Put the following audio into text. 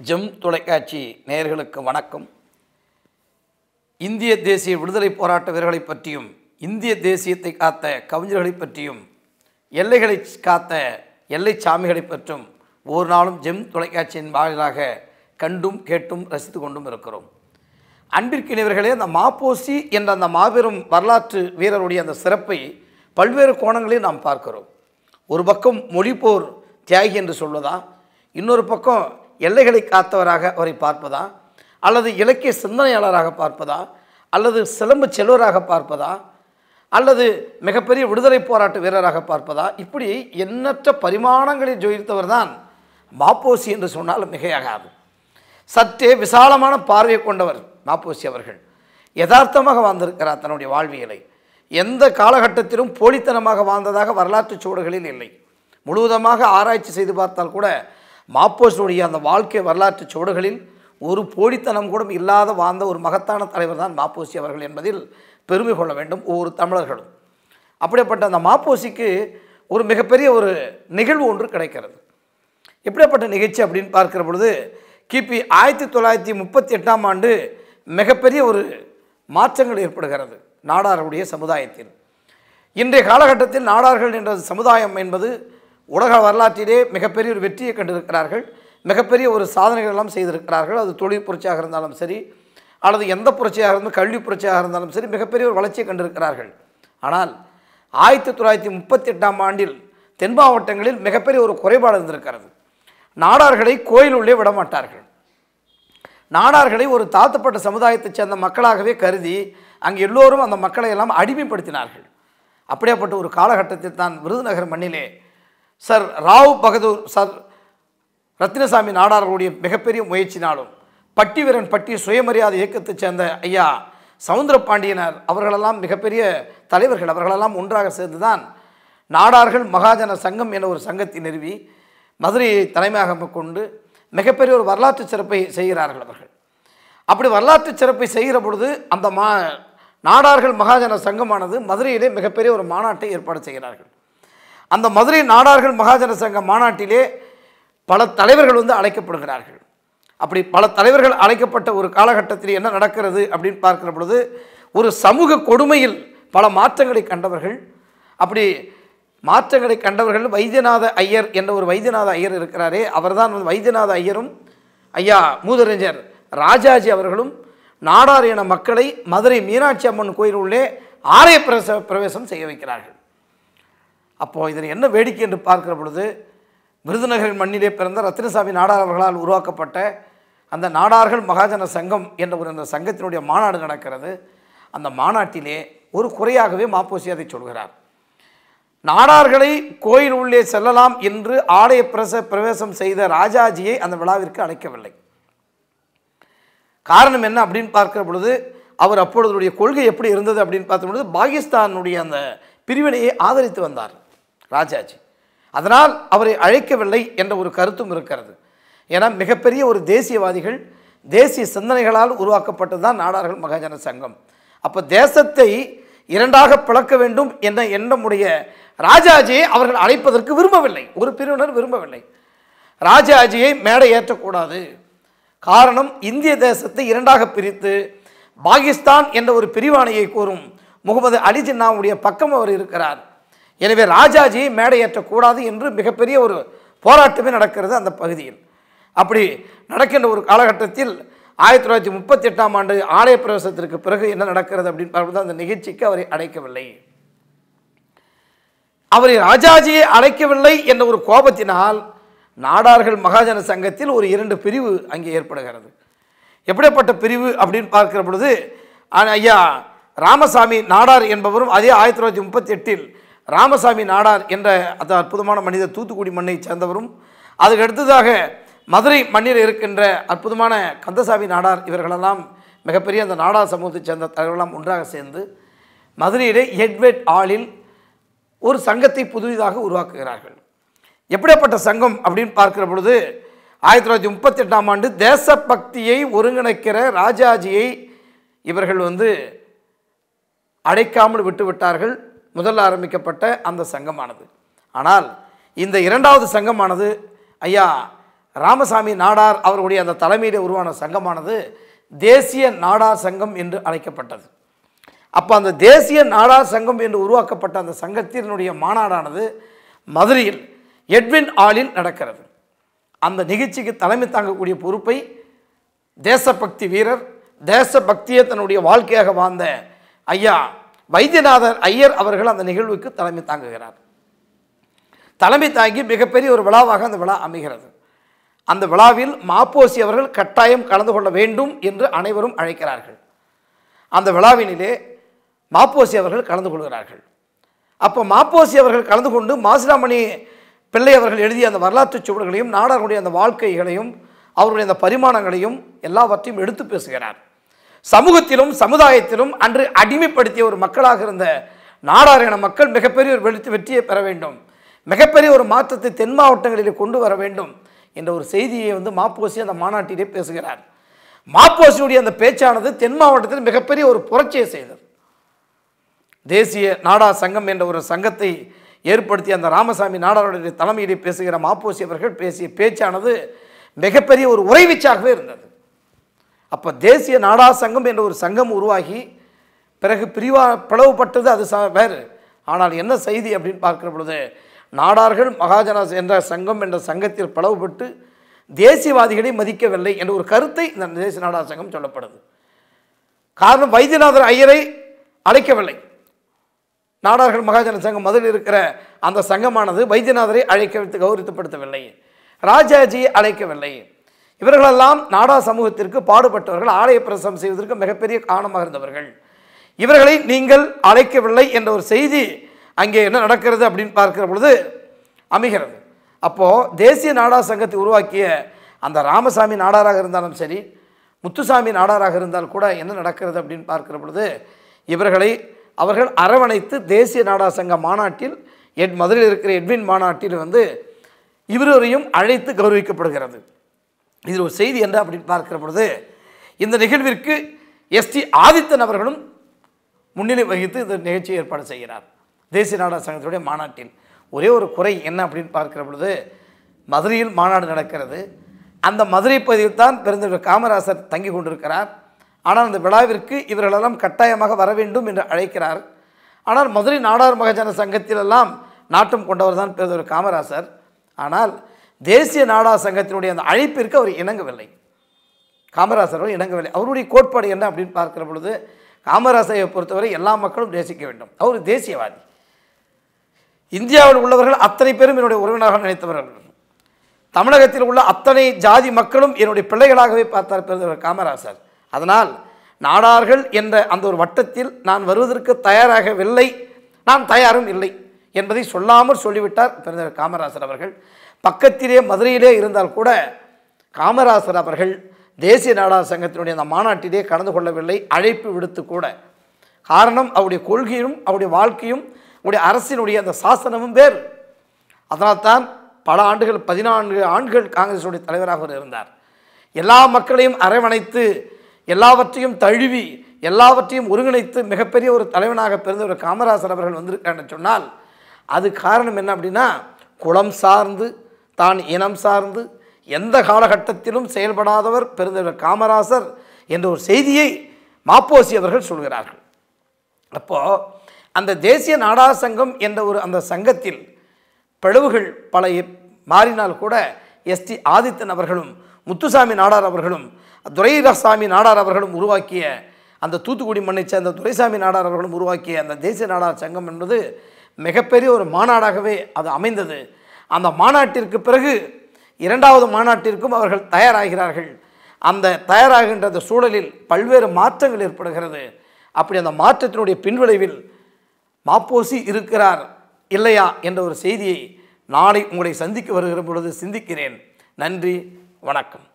GeM தொலைக்காட்சி நேயர்களுக்கு வணக்கம் இந்திய தேசிய விடுதலை போராட்ட வீரர்களைப் பற்றியும் இந்திய தேசியத்தை காத்த கவிஞர்களைப் பற்றியும் எல்லைகளை காத்த எல்லை சாமிகளைப் பற்றும் ஒரு நாளும் ஜெம் தொலைக்காட்சியின் வாயிலாக கண்டும் கேட்டும் ரசித்து கொண்டும் இருக்கிறோம் அன்பிற்கினியவர்களே அந்த மாப்போசி என்ற அந்த மாபெரும் வரலாற்று வீரருடைய அந்த சிறப்பை பல்வேறு கோணங்களில் நாம் பார்க்கிறோம் ஒரு பக்கம் மொழிப்போர் தியாகி என்று சொல்வதா இன்னொரு பக்கம் எல்லைகளை காத்தவராக அவரை பார்ப்பதா அல்லது இலக்கிய சிந்தனையாளராக பார்ப்பதா அல்லது சிலம்பு செல்வராக பார்ப்பதா அல்லது மிகப்பெரிய விடுதலை போராட்ட வீரராக பார்ப்பதா இப்படி எண்ணற்ற பரிமாணங்களில் ஜோதித்தவர் தான் மாப்போசி என்று சொன்னால் மிகையாகாது சற்றே விசாலமான பார்வையை கொண்டவர் மாப்போசி அவர்கள் யதார்த்தமாக வாழ்ந்திருக்கிறார் தன்னுடைய வாழ்வியலை எந்த காலகட்டத்திலும் போலித்தனமாக வாழ்ந்ததாக வரலாற்று சுவடுகளில் இல்லை முழுவதுமாக ஆராய்ச்சி செய்து பார்த்தால் கூட மாப்போசியுடைய அந்த வாழ்க்கை வரலாற்று சுவடுகளில் ஒரு போலித்தனம் கூட இல்லாத வாழ்ந்த ஒரு மகத்தான தலைவர் தான் மாப்போசி அவர்கள் என்பதில் பெருமை கொள்ள வேண்டும் ஒவ்வொரு தமிழர்களும் அப்படிப்பட்ட அந்த மாப்போசிக்கு ஒரு மிகப்பெரிய ஒரு நிகழ்வு ஒன்று கிடைக்கிறது எப்படிப்பட்ட நிகழ்ச்சி அப்படின்னு பார்க்கிற பொழுது கிபி ஆயிரத்தி தொள்ளாயிரத்தி முப்பத்தி எட்டாம் ஆண்டு மிகப்பெரிய ஒரு மாற்றங்கள் ஏற்படுகிறது நாடார்களுடைய சமுதாயத்தில் இன்றைய காலகட்டத்தில் நாடார்கள் என்ற சமுதாயம் என்பது உலக வரலாற்றிலே மிகப்பெரிய ஒரு வெற்றியை கண்டிருக்கிறார்கள் மிகப்பெரிய ஒரு சாதனைகள் எல்லாம் செய்திருக்கிறார்கள் அது தொழில் புரட்சியாக இருந்தாலும் சரி அல்லது எந்த புரட்சியாக இருந்தாலும் கல்வி புரட்சியாக இருந்தாலும் சரி மிகப்பெரிய ஒரு வளர்ச்சியை கண்டிருக்கிறார்கள் ஆனால் ஆயிரத்தி தொள்ளாயிரத்தி முப்பத்தி எட்டாம் ஆண்டில் தென் மாவட்டங்களில் மிகப்பெரிய ஒரு குறைபாடு இருந்திருக்கிறது நாடார்களை கோயிலுள்ளே விடமாட்டார்கள் நாடார்களை ஒரு தாழ்த்தப்பட்ட சமுதாயத்தைச் சேர்ந்த மக்களாகவே கருதி அங்கே எல்லோரும் அந்த மக்களை எல்லாம் அடிமைப்படுத்தினார்கள் அப்படியாப்பட்ட ஒரு காலகட்டத்தில் தான் விருதுநகர் மண்ணிலே சர் ராவ் பகதூர் சர் ரத்தினசாமி நாடார்களுடைய மிகப்பெரிய முயற்சினாலும் பட்டி வீரன் பட்டி சுயமரியாதை இயக்கத்தைச் சேர்ந்த ஐயா சவுந்தர பாண்டியனார் அவர்களெல்லாம் மிகப்பெரிய தலைவர்கள் அவர்களெல்லாம் ஒன்றாக சேர்ந்து தான் நாடார்கள் மகாஜன சங்கம் என்ற ஒரு சங்கத்தை நிறுவி மதுரையை தலைமையாக கொண்டு மிகப்பெரிய ஒரு வரலாற்று சிறப்பை செய்கிறார்கள் அவர்கள் அப்படி வரலாற்று சிறப்பை செய்கிற பொழுது அந்த மா நாடார்கள் மகாஜன சங்கமானது மதுரையிலே மிகப்பெரிய ஒரு மாநாட்டை ஏற்பாடு செய்கிறார்கள் அந்த மதுரை நாடார்கள் மகாஜன சங்க மாநாட்டிலே பல தலைவர்கள் வந்து அழைக்கப்படுகிறார்கள் அப்படி பல தலைவர்கள் அழைக்கப்பட்ட ஒரு காலகட்டத்தில் என்ன நடக்கிறது அப்படின்னு பார்க்கிற பொழுது ஒரு சமூக கொடுமையில் பல மாற்றங்களை கண்டவர்கள் அப்படி மாற்றங்களை கண்டவர்கள் வைத்தியநாத ஐயர் என்ற ஒரு வைத்தியநாத ஐயர் இருக்கிறாரே அவர்தான் வந்து வைத்தியநாத ஐயரும் ஐயா மூதறிஞர் ராஜாஜி அவர்களும் நாடார் என மக்களை மதுரை மீனாட்சி அம்மன் கோயில் உள்ளே ஆலய பிரச பிரவேசம் செய்ய வைக்கிறார்கள் அப்போது இதில் என்ன வேடிக்கை என்று பார்க்கிற பொழுது விருதுநகரின் மண்ணிலே பிறந்த ரத்தினசாமி நாடார் அவர்களால் உருவாக்கப்பட்ட அந்த நாடார்கள் மகாஜன சங்கம் என்ற ஒரு அந்த சங்கத்தினுடைய மாநாடு நடக்கிறது அந்த மாநாட்டிலே ஒரு குறையாகவே மாப்போசி அதை சொல்கிறார் நாடார்களை கோயில் உள்ளே செல்லலாம் என்று ஆலய பிரச பிரவேசம் செய்த ராஜாஜியை அந்த விழாவிற்கு அழைக்கவில்லை காரணம் என்ன அப்படின்னு பார்க்கிற பொழுது அவர் அப்பொழுதுடைய கொள்கை எப்படி இருந்தது அப்படின்னு பார்க்கும் பொழுது பாகிஸ்தானுடைய அந்த பிரிவினையை ஆதரித்து வந்தார் ராஜாஜி அதனால் அவரை அழைக்கவில்லை என்ற ஒரு கருத்தும் இருக்கிறது ஏன்னா மிகப்பெரிய ஒரு தேசியவாதிகள் தேசிய சிந்தனைகளால் உருவாக்கப்பட்டது தான் நாடார்கள் மகாஜன சங்கம் அப்போ தேசத்தை இரண்டாக பிளக்க வேண்டும் என்ற எண்ணமுடைய ராஜாஜியை அவர்கள் அழைப்பதற்கு விரும்பவில்லை ஒரு பிரிவினர் விரும்பவில்லை ராஜாஜியை மேடை ஏற்றக்கூடாது காரணம் இந்திய தேசத்தை இரண்டாக பிரித்து பாகிஸ்தான் என்ற ஒரு பிரிவாணையை கூறும் முகமது அலி ஜின்னாவுடைய பக்கம் அவர் இருக்கிறார் எனவே ராஜாஜியை மேடை ஏற்றக்கூடாது என்று மிகப்பெரிய ஒரு போராட்டமே நடக்கிறது அந்த பகுதியில் அப்படி நடக்கின்ற ஒரு காலகட்டத்தில் ஆயிரத்தி தொள்ளாயிரத்தி முப்பத்தி எட்டாம் ஆண்டு ஆலய பிரவேசத்திற்கு பிறகு என்ன நடக்கிறது அப்படின்னு பார்க்கும்போது அந்த நிகழ்ச்சிக்கு அவரை அழைக்கவில்லை அவரை ராஜாஜியை அழைக்கவில்லை என்ற ஒரு கோபத்தினால் நாடார்கள் மகாஜன சங்கத்தில் ஒரு இரண்டு பிரிவு அங்கே ஏற்படுகிறது எப்படிப்பட்ட பிரிவு அப்படின்னு பார்க்கிற பொழுது ஐயா ராமசாமி நாடார் என்பவரும் அதே ஆயிரத்தி தொள்ளாயிரத்தி முப்பத்தி எட்டில் ராமசாமி நாடார் என்ற அந்த அற்புதமான மனிதர் தூத்துக்குடி மண்ணை சேர்ந்தவரும் அதுக்கு அடுத்ததாக மதுரை மண்ணில் இருக்கின்ற அற்புதமான கந்தசாமி நாடார் இவர்களெல்லாம் மிகப்பெரிய அந்த நாடார் சமூகத்தைச் சேர்ந்த தலைவர்களெல்லாம் ஒன்றாக சேர்ந்து மதுரையிலே எட்வெட் ஆளில் ஒரு சங்கத்தை புதிதாக உருவாக்குகிறார்கள் எப்படிப்பட்ட சங்கம் அப்படின்னு பார்க்கிற பொழுது ஆயிரத்தி தொள்ளாயிரத்தி முப்பத்தி எட்டாம் ஆண்டு தேசபக்தியை ஒருங்கிணைக்கிற ராஜாஜியை இவர்கள் வந்து அழைக்காமல் விட்டுவிட்டார்கள் முதல்ல ஆரம்பிக்கப்பட்ட அந்த சங்கமானது ஆனால் இந்த இரண்டாவது சங்கமானது ஐயா ராமசாமி நாடார் அவர்களுடைய அந்த தலைமையில் உருவான சங்கமானது தேசிய நாடார் சங்கம் என்று அழைக்கப்பட்டது அப்போ அந்த தேசிய நாடார் சங்கம் என்று உருவாக்கப்பட்ட அந்த சங்கத்தினுடைய மாநாடானது மதுரையில் எட்வின் ஆலில் நடக்கிறது அந்த நிகழ்ச்சிக்கு தலைமை தாங்கக்கூடிய பொறுப்பை தேசபக்தி வீரர் தேசபக்தியை தன்னுடைய வாழ்க்கையாக வாழ்ந்த ஐயா வைத்தியநாதர் ஐயர் அவர்கள் அந்த நிகழ்வுக்கு தலைமை தாங்குகிறார் தலைமை தாங்கி மிகப்பெரிய ஒரு விழாவாக அந்த விழா அமைகிறது அந்த விழாவில் மாப்போசி அவர்கள் கட்டாயம் கலந்து கொள்ள வேண்டும் என்று அனைவரும் அழைக்கிறார்கள் அந்த விழாவினிலே மாப்போசி அவர்கள் கலந்து கொள்கிறார்கள் அப்போ மாப்போசி அவர்கள் கலந்து கொண்டு மாசிலாமணி பிள்ளை அவர்கள் எழுதிய அந்த வரலாற்றுச் சுவடுகளையும் நாடாருடைய அந்த வாழ்க்கைகளையும் அவருடைய அந்த பரிமாணங்களையும் எல்லாவற்றையும் எடுத்து பேசுகிறார் சமூகத்திலும் சமுதாயத்திலும் அன்று அடிமைப்படுத்திய ஒரு மக்களாக இருந்த நாடார் என மக்கள் மிகப்பெரிய ஒரு வெற்றி வெற்றியை பெற வேண்டும் மிகப்பெரிய ஒரு மாற்றத்தை தென் மாவட்டங்களிலே கொண்டு வர வேண்டும் என்ற ஒரு செய்தியை வந்து மாப்போசி அந்த மாநாட்டிலே பேசுகிறார் மாப்போசியுடைய அந்த பேச்சானது தென் மாவட்டத்தில் மிகப்பெரிய ஒரு புரட்சியை செய்தது தேசிய நாடா சங்கம் என்ற ஒரு சங்கத்தை ஏற்படுத்தி அந்த ராமசாமி நாடாருடைய தலைமையிலே பேசுகிற மாப்போசி அவர்கள் பேசிய பேச்சானது மிகப்பெரிய ஒரு உறைவீச்சாகவே இருந்தது அப்போ தேசிய நாடா சங்கம் என்ற ஒரு சங்கம் உருவாகி பிறகு பிரிவா பிளவுபட்டது அது ச வேறு ஆனால் என்ன செய்தி அப்படின்னு பார்க்கிற பொழுது நாடார்கள் மகாஜனா என்ற சங்கம் என்ற சங்கத்தில் பிளவுபட்டு தேசியவாதிகளை மதிக்கவில்லை என்ற ஒரு கருத்தை இந்த தேசிய நாடா சங்கம் சொல்லப்படுது காரணம் வைத்தியநாதர் ஐயரை அழைக்கவில்லை நாடார்கள் மகாஜன சங்கம் முதலில் இருக்கிற அந்த சங்கமானது வைத்தியநாதரை அழைக்க கௌரவப்படுத்தவில்லை ராஜாஜியை அழைக்கவில்லை இவர்களெல்லாம் நாடா சமூகத்திற்கு பாடுபட்டவர்கள் ஆலய பிரசவம் செய்வதற்கு மிகப்பெரிய காரணமாக இருந்தவர்கள் இவர்களை நீங்கள் அழைக்கவில்லை என்ற ஒரு செய்தி அங்கே என்ன நடக்கிறது அப்படின்னு பார்க்கிற பொழுது அமைகிறது அப்போது தேசிய நாடா சங்கத்தை உருவாக்கிய அந்த ராமசாமி நாடாராக இருந்தாலும் சரி முத்துசாமி நாடாராக இருந்தால் கூட என்ன நடக்கிறது அப்படின்னு பார்க்கிற பொழுது இவர்களை அவர்கள் அரவணைத்து தேசிய நாடா சங்க மாநாட்டில் எட் மதுரையில் இருக்கிற எட்வின் மாநாட்டில் வந்து இருவரையும் அழைத்து கௌரவிக்கப்படுகிறது இதில் ஒரு செய்தி என்ன அப்படின்னு பார்க்கிற பொழுது இந்த நிகழ்விற்கு எஸ்டி ஆதித்தன் அவர்களும் முன்னிலை வகித்து இந்த நிகழ்ச்சியை ஏற்பாடு செய்கிறார் தேசிய நாடக சங்கத்துடைய மாநாட்டில் ஒரே ஒரு குறை என்ன அப்படின்னு பார்க்கிற பொழுது மதுரையில் மாநாடு நடக்கிறது அந்த மதுரை பகுதியில் தான் பெருந்தலைவர் காமராசர் தங்கி கொண்டிருக்கிறார் ஆனால் அந்த விழாவிற்கு இவர்களெல்லாம் கட்டாயமாக வர வேண்டும் என்று அழைக்கிறார் ஆனால் மதுரை நாடார் மகஜன சங்கத்திலெல்லாம் நாட்டம் கொண்டவர் தான் பெருந்தலைவர் காமராசர் ஆனால் தேசிய நாடார் சங்கத்தினுடைய அந்த அழைப்பிற்கு அவர் இணங்கவில்லை காமராசர் அவர் இணங்கவில்லை அவருடைய கோட்பாடு என்ன அப்படின்னு பார்க்கிற பொழுது காமராசரை பொறுத்தவரை எல்லா மக்களும் நேசிக்க வேண்டும் அவர் தேசியவாதி இந்தியாவில் உள்ளவர்கள் அத்தனை பேரும் என்னுடைய உறவினராக நினைத்தவர்கள் தமிழகத்தில் உள்ள அத்தனை ஜாதி மக்களும் என்னுடைய பிள்ளைகளாகவே பார்த்தார் பெருந்தவர் காமராசர் அதனால் நாடார்கள் என்ற அந்த ஒரு வட்டத்தில் நான் வருவதற்கு தயாராகவில்லை நான் தயாரும் இல்லை என்பதை சொல்லாமல் சொல்லிவிட்டார் பெருந்தவர் காமராசர் அவர்கள் பக்கத்திலே மதுரையிலே இருந்தால் கூட காமராசர் அவர்கள் தேசிய நாடார் சங்கத்தினுடைய அந்த மாநாட்டிலே கலந்து கொள்ளவில்லை அழைப்பு விடுத்து கூட காரணம் அவருடைய கொள்கையும் அவருடைய வாழ்க்கையும் அவருடைய அரசினுடைய அந்த சாசனமும் வேறு அதனால்தான் பல ஆண்டுகள் பதினான்கு ஆண்டுகள் காங்கிரஸுடைய தலைவராக அவர் இருந்தார் எல்லா மக்களையும் அரவணைத்து எல்லாவற்றையும் தழுவி எல்லாவற்றையும் ஒருங்கிணைத்து மிகப்பெரிய ஒரு தலைவனாக பிறந்த ஒரு காமராசர் அவர்கள் வந்திருக்காருன்னு சொன்னால் அது காரணம் என்ன அப்படின்னா குலம் சார்ந்து தான் இனம் சார்ந்து எந்த காலகட்டத்திலும் செயல்படாதவர் பெருந்தவர் காமராசர் என்ற ஒரு செய்தியை மாப்போசி அவர்கள் சொல்கிறார்கள் அப்போது அந்த தேசிய நாடார் சங்கம் என்ற ஒரு அந்த சங்கத்தில் பிளவுகள் பல எ- மாறினால் கூட எஸ்டி ஆதித்தன் அவர்களும் முத்துசாமி நாடார் அவர்களும் துரைராசாமி நாடார் அவர்களும் உருவாக்கிய அந்த தூத்துக்குடி மண்ணை சேர்ந்த துரைசாமி நாடார் அவர்களும் உருவாக்கிய அந்த தேசிய நாடார் சங்கம் என்பது மிகப்பெரிய ஒரு மாநாடாகவே அது அமைந்தது அந்த மாநாட்டிற்கு பிறகு இரண்டாவது மாநாட்டிற்கும் அவர்கள் தயாராகிறார்கள் அந்த தயாராகின்ற அந்த சூழலில் பல்வேறு மாற்றங்கள் ஏற்படுகிறது அப்படி அந்த மாற்றத்தினுடைய பின்விளைவில் மாப்போசி இருக்கிறார் இல்லையா என்ற ஒரு செய்தியை நாளை உங்களை சந்திக்க வருகிற பொழுது சிந்திக்கிறேன் நன்றி வணக்கம்